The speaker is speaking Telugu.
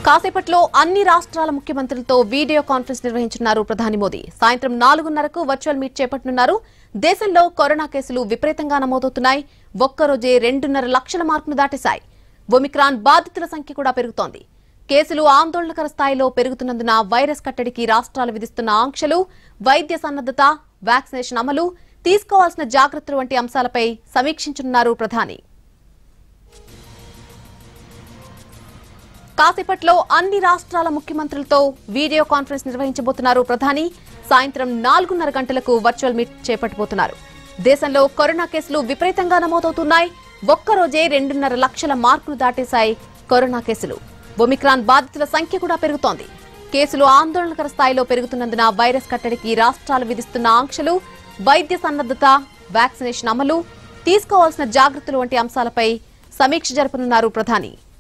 కాసేపట్లో అన్ని రాష్ట్రాల ముఖ్యమంత్రులతో వీడియో కాన్ఫరెన్స్ నిర్వహించనున్నారు ప్రధాని మోదీ సాయంత్రం నాలుగున్నరకు వర్చువల్ మీట్ చేపట్టనున్నారు దేశంలో కరోనా కేసులు విపరీతంగా నమోదవుతున్నాయి ఒక్కరోజే రెండున్నర లక్షల మార్కును దాటేశాయి ఒమిక్రాన్ బాధితుల సంఖ్య కూడా పెరుగుతోంది కేసులు ఆందోళనకర స్థాయిలో పెరుగుతున్నందున వైరస్ కట్టడికి రాష్ట్రాలు విధిస్తున్న ఆంక్షలు వైద్య సన్నద్దత వ్యాక్సినేషన్ అమలు తీసుకోవాల్సిన జాగ్రత్తలు వంటి అంశాలపై సమీక్షించనున్నారు ప్రధాని కాసేపట్లో అన్ని రాష్ట్రాల ముఖ్యమంత్రులతో వీడియో కాన్ఫరెన్స్ నిర్వహించబోతున్నారు ప్రధాని సాయంత్రం నాలుగున్నర గంటలకు వర్చువల్ మీట్ చేపట్టబోతున్నారు దేశంలో కరోనా కేసులు విపరీతంగా నమోదవుతున్నాయి ఒక్కరోజే రెండున్నర లక్షల మార్కులు దాటేశాయి కరోనా కేసులు ఒమిక్రాన్ బాధితుల సంఖ్య కూడా పెరుగుతోంది కేసులు ఆందోళనకర స్థాయిలో పెరుగుతున్నందున వైరస్ కట్టడికి రాష్ట్రాలు విధిస్తున్న ఆంక్షలు వైద్య సన్నద్దత వ్యాక్సినేషన్ అమలు తీసుకోవాల్సిన జాగ్రత్తలు వంటి అంశాలపై సమీక్ష జరపనున్నారు ప్రధాని